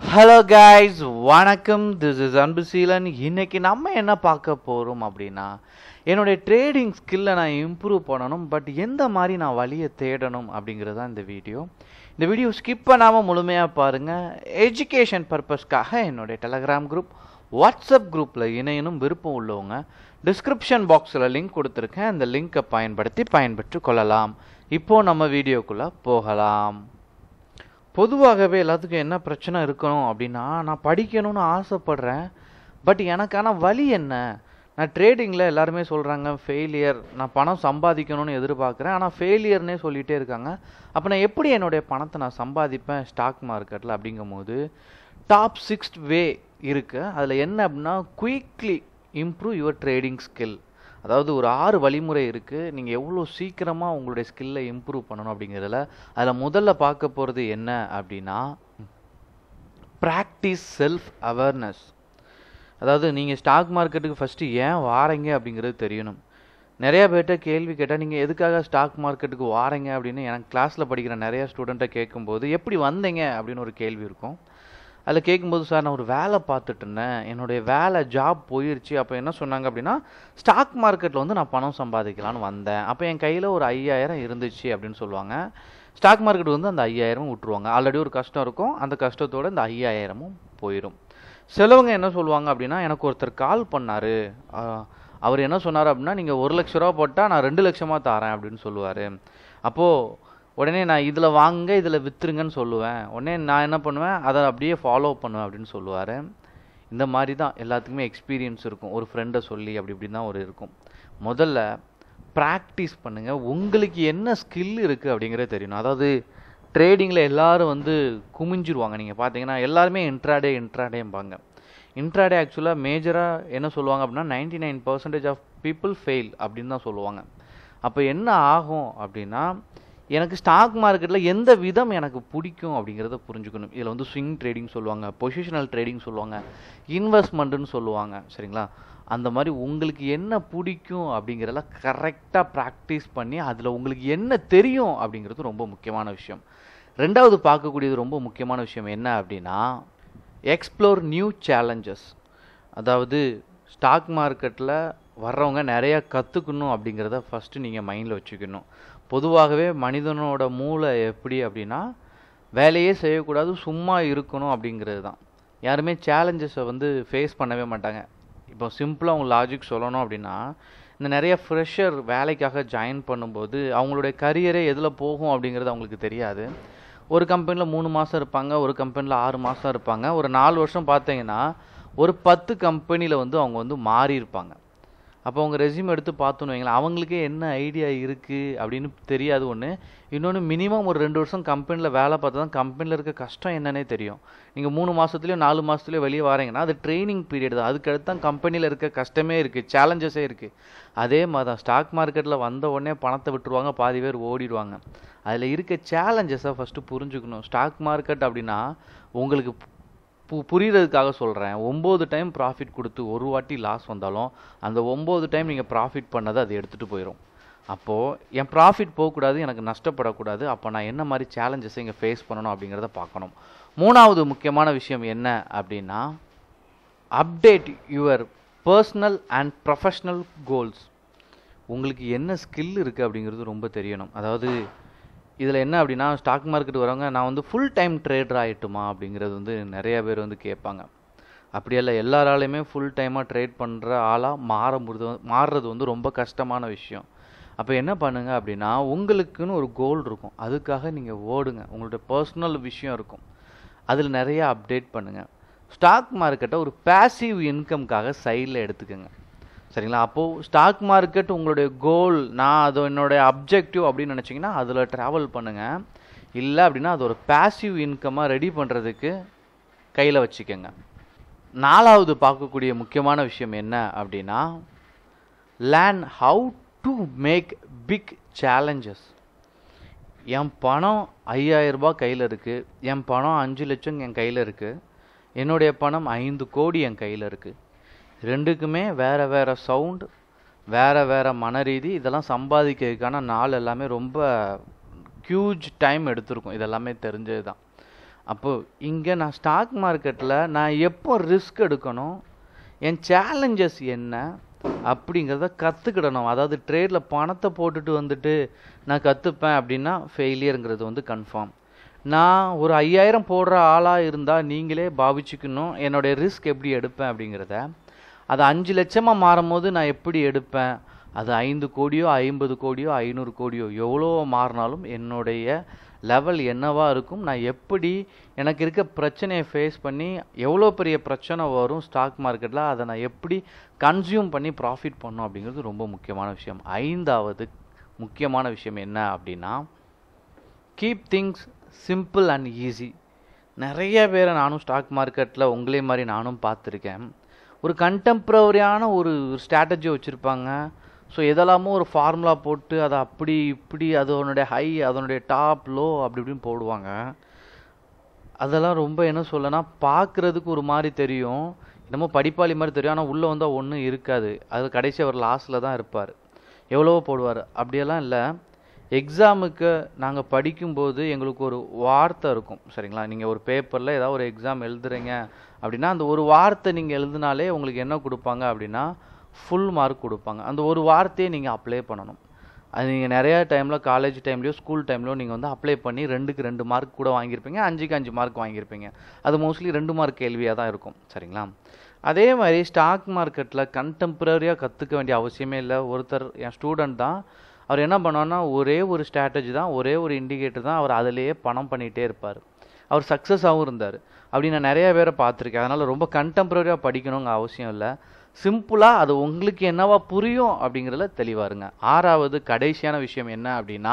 hello guys வணக்கம் this is Anbuseelan இன்னைக்கு நம்ம என்ன பார்க்க போகிறோம் அப்படின்னா என்னுடைய ட்ரேடிங் ஸ்கில்லை நான் இம்ப்ரூவ் பண்ணணும் பட் எந்த மாதிரி நான் வழியை தேடணும் அப்படிங்கிறது தான் இந்த வீடியோ இந்த வீடியோ ஸ்கிப் பண்ணாமல் முழுமையாக பாருங்கள் எஜுகேஷன் பர்பஸ்க்காக என்னுடைய டெலகிராம் குரூப் வாட்ஸ்அப் குரூப்பில் இணையணும் விருப்பம் உள்ளவங்க டிஸ்கிரிப்ஷன் பாக்ஸில் லிங்க் கொடுத்துருக்கேன் அந்த லிங்கை பயன்படுத்தி பயன்பெற்று கொள்ளலாம் இப்போது நம்ம வீடியோக்குள்ளே போகலாம் பொதுவாகவே எல்லாத்துக்கும் என்ன பிரச்சனை இருக்கணும் அப்படின்னா நான் படிக்கணும்னு ஆசைப்படுறேன் பட் எனக்கான வழி என்ன நான் ட்ரேடிங்கில் எல்லாருமே சொல்கிறாங்க ஃபெயிலியர் நான் பணம் சம்பாதிக்கணும்னு எதிர்பார்க்குறேன் ஆனால் ஃபெயிலியர்னே சொல்லிகிட்டே இருக்காங்க அப்போ நான் எப்படி என்னுடைய பணத்தை நான் சம்பாதிப்பேன் ஸ்டாக் மார்க்கெட்டில் அப்படிங்கும்போது டாப் சிக்ஸ் வே இருக்குது அதில் என்ன அப்படின்னா quickly improve your trading skill அதாவது ஒரு ஆறு வழிமுறை இருக்குது நீங்கள் எவ்வளோ சீக்கிரமாக உங்களுடைய ஸ்கில்லை இம்ப்ரூவ் பண்ணணும் அப்படிங்கிறதுல அதில் முதல்ல பார்க்க போகிறது என்ன அப்படின்னா ப்ராக்டிஸ் செல்ஃப் அவேர்னஸ் அதாவது நீங்கள் ஸ்டாக் மார்க்கெட்டுக்கு ஃபஸ்ட்டு ஏன் வாரீங்க அப்படிங்கிறது தெரியணும் நிறைய பேர்கிட்ட கேள்வி கேட்டால் நீங்கள் எதுக்காக ஸ்டாக் மார்க்கெட்டுக்கு வாரீங்க அப்படின்னு எனக்கு கிளாஸில் படிக்கிற நிறைய ஸ்டூடெண்ட்டை கேட்கும்போது எப்படி வந்தீங்க அப்படின்னு ஒரு கேள்வி இருக்கும் அதில் கேட்கும்போது சார் நான் ஒரு வேலை பார்த்துட்டு இருந்தேன் என்னுடைய வேலை ஜாப் போயிருச்சு அப்போ என்ன சொன்னாங்க அப்படின்னா ஸ்டாக் மார்க்கெட்டில் வந்து நான் பணம் சம்பாதிக்கலான்னு வந்தேன் அப்போ என் கையில் ஒரு ஐயாயிரம் இருந்துச்சு அப்படின்னு சொல்லுவாங்க ஸ்டாக் மார்க்கெட் வந்து அந்த ஐயாயிரமும் விட்டுருவாங்க ஆல்ரெடி ஒரு கஷ்டம் இருக்கும் அந்த கஷ்டத்தோடு இந்த ஐயாயிரமும் போயிடும் சிலவங்க என்ன சொல்லுவாங்க அப்படின்னா எனக்கு ஒருத்தர் கால் பண்ணார் அவர் என்ன சொன்னார் அப்படின்னா நீங்கள் ஒரு லட்ச ரூபா போட்டால் நான் ரெண்டு லட்சமாக தரேன் அப்படின்னு சொல்லுவார் அப்போது உடனே நான் இதில் வாங்க இதில் விற்றுருங்கன்னு சொல்லுவேன் உடனே நான் என்ன பண்ணுவேன் அதை அப்படியே ஃபாலோ பண்ணுவேன் அப்படின்னு சொல்லுவார் இந்த மாதிரி தான் எல்லாத்துக்குமே எக்ஸ்பீரியன்ஸ் இருக்கும் ஒரு ஃப்ரெண்டை சொல்லி அப்படி இப்படி தான் ஒரு இருக்கும் முதல்ல ப்ராக்டிஸ் பண்ணுங்கள் உங்களுக்கு என்ன ஸ்கில் இருக்குது அப்படிங்கிறத தெரியணும் அதாவது ட்ரேடிங்கில் எல்லோரும் வந்து குமிஞ்சிருவாங்க நீங்கள் பார்த்தீங்கன்னா எல்லாருமே இன்ட்ராடே இன்ட்ராடேம்பாங்க இன்ட்ராடே ஆக்சுவலாக மேஜராக என்ன சொல்லுவாங்க அப்படின்னா ninety nine percentage of people fail அப்படின்னு தான் சொல்லுவாங்க அப்போ என்ன ஆகும் அப்படின்னா எனக்கு ஸ்டாக் மார்க்கெட்டில் எந்த விதம் எனக்கு பிடிக்கும் அப்படிங்கிறத புரிஞ்சுக்கணும் இதில் வந்து ஸ்விங் ட்ரேடிங் சொல்லுவாங்க பொசிஷனல் ட்ரேடிங் சொல்லுவாங்க இன்வெஸ்ட்மெண்ட்டுன்னு சொல்லுவாங்க சரிங்களா அந்த மாதிரி உங்களுக்கு என்ன பிடிக்கும் அப்படிங்கிறத கரெக்டாக ப்ராக்டிஸ் பண்ணி அதில் உங்களுக்கு என்ன தெரியும் அப்படிங்கிறது ரொம்ப முக்கியமான விஷயம் ரெண்டாவது பார்க்கக்கூடியது ரொம்ப முக்கியமான விஷயம் என்ன அப்படின்னா எக்ஸ்ப்ளோர் நியூ சேலஞ்சஸ் அதாவது ஸ்டாக் மார்க்கெட்டில் வர்றவங்க நிறையா கற்றுக்கணும் அப்படிங்கிறத ஃபஸ்ட்டு நீங்கள் மைண்டில் வச்சுக்கணும் பொதுவாகவே மனிதனோட மூளை எப்படி அப்படின்னா வேலையே செய்யக்கூடாது சும்மா இருக்கணும் அப்படிங்கிறது தான் யாருமே சேலஞ்சஸை வந்து ஃபேஸ் பண்ணவே மாட்டாங்க இப்போ சிம்பிளாக அவங்க லாஜிக் சொல்லணும் அப்படின்னா இந்த நிறைய ஃப்ரெஷர் வேலைக்காக ஜாயின் பண்ணும்போது அவங்களுடைய கரியரே எதில் போகும் அப்படிங்கிறது அவங்களுக்கு தெரியாது ஒரு கம்பெனியில் மூணு மாதம் இருப்பாங்க ஒரு கம்பெனியில் ஆறு மாதம் இருப்பாங்க ஒரு நாலு வருஷம் பார்த்தீங்கன்னா ஒரு பத்து கம்பெனியில் வந்து அவங்க வந்து மாறி இருப்பாங்க அப்போ அவங்க ரெசியூம் எடுத்து பார்த்தோன்னு வைங்களேன் அவங்களுக்கே என்ன ஐடியா இருக்குது அப்படின்னு தெரியாது ஒன்று இன்னொன்று மினிமம் ஒரு ரெண்டு வருஷம் கம்பெனியில் வேலை பார்த்தா தான் கம்பெனியில் இருக்க கஷ்டம் என்னன்னே தெரியும் நீங்கள் மூணு மாதத்துலேயோ நாலு மாதத்துலேயோ வெளியே வரீங்கன்னா அது ட்ரைனிங் பீரியட் தான் அதுக்கடுத்து தான் கம்பெனியில் இருக்க கஷ்டமே இருக்குது சேலஞ்சஸே இருக்குது அதே மாதிரி தான் ஸ்டாக் மார்க்கெட்டில் வந்த உடனே பணத்தை விட்டுருவாங்க பாதி பேர் ஓடிடுவாங்க அதில் இருக்க சேலஞ்சஸை ஃபஸ்ட்டு புரிஞ்சுக்கணும் ஸ்டாக் மார்க்கெட் அப்படின்னா உங்களுக்கு பு புரிகிறதுக்காக சொல்கிறேன் ஒம்பது டைம் ப்ராஃபிட் கொடுத்து ஒரு வாட்டி லாஸ் வந்தாலும் அந்த ஒம்பது டைம் நீங்கள் ப்ராஃபிட் பண்ணதை அது எடுத்துகிட்டு போயிடும் அப்போது என் ப்ராஃபிட் போகக்கூடாது எனக்கு நஷ்டப்படக்கூடாது அப்போ நான் என்ன மாதிரி சேலஞ்சஸை இங்கே ஃபேஸ் பண்ணணும் அப்படிங்கிறத பார்க்கணும் மூணாவது முக்கியமான விஷயம் என்ன அப்படின்னா update your personal and professional goals உங்களுக்கு என்ன ஸ்கில் இருக்குது அப்படிங்கிறது ரொம்ப தெரியணும் அதாவது இதில் என்ன அப்படின்னா ஸ்டாக் மார்க்கெட் வரவங்க நான் வந்து ஃபுல் டைம் ட்ரேடர் ஆகிட்டுமா அப்படிங்கிறது வந்து நிறைய பேர் வந்து கேட்பாங்க அப்படியெல்லாம் எல்லாராலையுமே ஃபுல் டைமாக ட்ரேட் பண்ணுற ஆளாக மாற முடிது மாறுறது வந்து ரொம்ப கஷ்டமான விஷயம் அப்போ என்ன பண்ணுங்கள் அப்படின்னா உங்களுக்குன்னு ஒரு கோல் இருக்கும் அதுக்காக நீங்கள் ஓடுங்க உங்களுடைய பர்சனல் விஷயம் இருக்கும் அதில் நிறைய அப்டேட் பண்ணுங்கள் ஸ்டாக் மார்க்கெட்டை ஒரு பேசிவ் இன்கம்காக சைடில் எடுத்துக்கோங்க சரிங்களா அப்போது ஸ்டாக் மார்க்கெட் உங்களுடைய கோல் நான் அது என்னுடைய அப்ஜெக்டிவ் அப்படின்னு நினச்சிங்கன்னா அதில் ட்ராவல் பண்ணுங்கள் இல்லை அப்படின்னா அது ஒரு பேசிவ் இன்கமாக ரெடி பண்ணுறதுக்கு கையில் வச்சுக்கோங்க நாலாவது பார்க்கக்கூடிய முக்கியமான விஷயம் என்ன அப்படின்னா learn how to make big challenges என் பணம் ஐயாயிரரூபா கையில் இருக்குது என் பணம் அஞ்சு லட்சம் என் கையில் இருக்குது என்னுடைய பணம் ஐந்து கோடி என் கையில் இருக்குது ரெண்டுக்குமே வேறு வேறு சவுண்ட் வேறு வேறு மனரீதி இதெல்லாம் சம்பாதிக்கிறதுக்கான நாள் எல்லாமே ரொம்ப ஹியூஜ் டைம் எடுத்திருக்கும் இதெல்லாமே தெரிஞ்சது தான் அப்போ இங்கே நான் ஸ்டாக் மார்க்கெட்டில் நான் எப்போ ரிஸ்க் எடுக்கணும் என் சேலஞ்சஸ் என்ன அப்படிங்கிறத கற்றுக்கிடணும் அதாவது ட்ரேடில் பணத்தை போட்டுட்டு வந்துட்டு நான் கற்றுப்பேன் அப்படின்னா ஃபெயிலியருங்கிறது வந்து கன்ஃபார்ம் நான் ஒரு ஐயாயிரம் போடுற ஆளாக இருந்தால் நீங்களே பாவிச்சுக்கணும் என்னுடைய ரிஸ்க் எப்படி எடுப்பேன் அப்படிங்கிறத அது அஞ்சு லட்சமாக மாறும் போது நான் எப்படி எடுப்பேன் அது ஐந்து கோடியோ ஐம்பது கோடியோ ஐநூறு கோடியோ எவ்வளோ மாறினாலும் என்னுடைய லெவல் என்னவா இருக்கும் நான் எப்படி எனக்கு இருக்க பிரச்சனையை ஃபேஸ் பண்ணி எவ்வளோ பெரிய பிரச்சனை வரும் ஸ்டாக் மார்க்கெட்டில் அதை நான் எப்படி கன்சியூம் பண்ணி ப்ராஃபிட் பண்ணும் அப்படிங்கிறது ரொம்ப முக்கியமான விஷயம் ஐந்தாவது முக்கியமான விஷயம் என்ன அப்படின்னா keep things simple and easy நிறைய பேரை நானும் ஸ்டாக் மார்க்கெட்டில் உங்களே மாதிரி நானும் பார்த்துருக்கேன் ஒரு கண்டெம்ப்ரவரியான ஒரு ஸ்ட்ராட்டஜி வச்சுருப்பாங்க ஸோ எதெல்லாமோ ஒரு ஃபார்முலா போட்டு அதை அப்படி இப்படி அதனுடைய ஹை அதனுடைய டாப் லோ அப்படி இப்படின்னு போடுவாங்க அதெல்லாம் ரொம்ப என்ன சொல்லனா பார்க்குறதுக்கு ஒரு மாதிரி தெரியும் என்னமோ படிப்பாளி மாதிரி தெரியும் ஆனால் உள்ளே வந்தால் ஒன்றும் இருக்காது அது கடைசி அவர் லாஸ்ட்டில் தான் இருப்பார் எவ்வளவோ போடுவார் அப்படியெல்லாம் இல்லை எக்ஸாமுக்கு நாங்கள் படிக்கும்போது எங்களுக்கு ஒரு வார்த்தை இருக்கும் சரிங்களா நீங்கள் ஒரு பேப்பரில் ஏதாவது ஒரு எக்ஸாம் எழுதுறீங்க அப்படின்னா அந்த ஒரு வார்த்தை நீங்கள் எழுதினாலே உங்களுக்கு என்ன கொடுப்பாங்க அப்படின்னா ஃபுல் மார்க் கொடுப்பாங்க அந்த ஒரு வார்த்தையை நீங்கள் அப்ளை பண்ணணும் அது நீங்கள் நிறைய டைமில் காலேஜ் டைம்லையோ ஸ்கூல் டைம்லையோ நீங்கள் வந்து அப்ளை பண்ணி ரெண்டுக்கு ரெண்டு மார்க் கூட வாங்கியிருப்பீங்க அஞ்சுக்கு அஞ்சு மார்க் வாங்கியிருப்பீங்க அது மோஸ்ட்லி ரெண்டு மார்க் கேள்வியாக தான் இருக்கும் சரிங்களா அதே மாதிரி ஸ்டாக் மார்க்கெட்டில் கண்டெம்பரரியாக கற்றுக்க வேண்டிய அவசியமே இல்லை ஒருத்தர் என் ஸ்டூடெண்ட் தான் அவர் என்ன பண்ணுவார்னா ஒரே ஒரு ஸ்ட்ராட்டஜி தான் ஒரே ஒரு இண்டிகேட்டர் தான் அவர் அதிலேயே பணம் பண்ணிகிட்டே இருப்பார் அவர் சக்ஸஸாகவும் இருந்தார் அப்படி நான் நிறைய பேரை பார்த்துருக்கேன் அதனால் ரொம்ப கண்டெம்பரரியாக படிக்கணுங்க அவசியம் இல்லை சிம்பிளாக அது உங்களுக்கு என்னவா புரியும் அப்படிங்கிறதுல தெளிவாருங்க ஆறாவது கடைசியான விஷயம் என்ன அப்படின்னா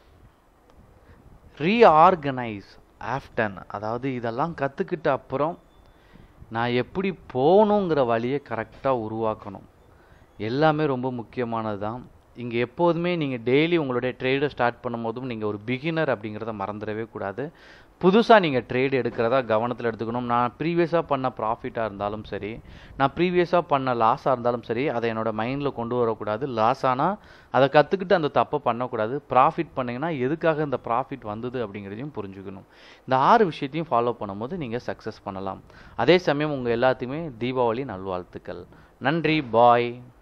ரீஆர்கனைஸ் ஆஃப்டன் அதாவது இதெல்லாம் கற்றுக்கிட்ட அப்புறம் நான் எப்படி போகணுங்கிற வழியை கரெக்டாக உருவாக்கணும் எல்லாமே ரொம்ப முக்கியமானது தான் இங்கே எப்போதுமே நீங்கள் டெய்லி உங்களுடைய ட்ரேடை ஸ்டார்ட் பண்ணும்போதும் நீங்கள் ஒரு பிகினர் அப்படிங்கிறத மறந்துடவே கூடாது புதுசாக நீங்கள் ட்ரேட் எடுக்கிறதா கவனத்தில் எடுத்துக்கணும் நான் ப்ரீவியஸாக பண்ண ப்ராஃபிட்டாக இருந்தாலும் சரி நான் ப்ரீவியஸாக பண்ண லாஸாக இருந்தாலும் சரி அதை என்னோட மைண்டில் கொண்டு வரக்கூடாது லாஸ் ஆனால் அதை கற்றுக்கிட்டு அந்த தப்பை பண்ணக்கூடாது ப்ராஃபிட் பண்ணிங்கன்னா எதுக்காக இந்த ப்ராஃபிட் வந்தது அப்படிங்கிறதையும் புரிஞ்சுக்கணும் இந்த ஆறு விஷயத்தையும் ஃபாலோ பண்ணும்போது நீங்கள் சக்ஸஸ் பண்ணலாம் அதே சமயம் உங்கள் எல்லாத்தையுமே தீபாவளி நல்வாழ்த்துக்கள் நன்றி பாய்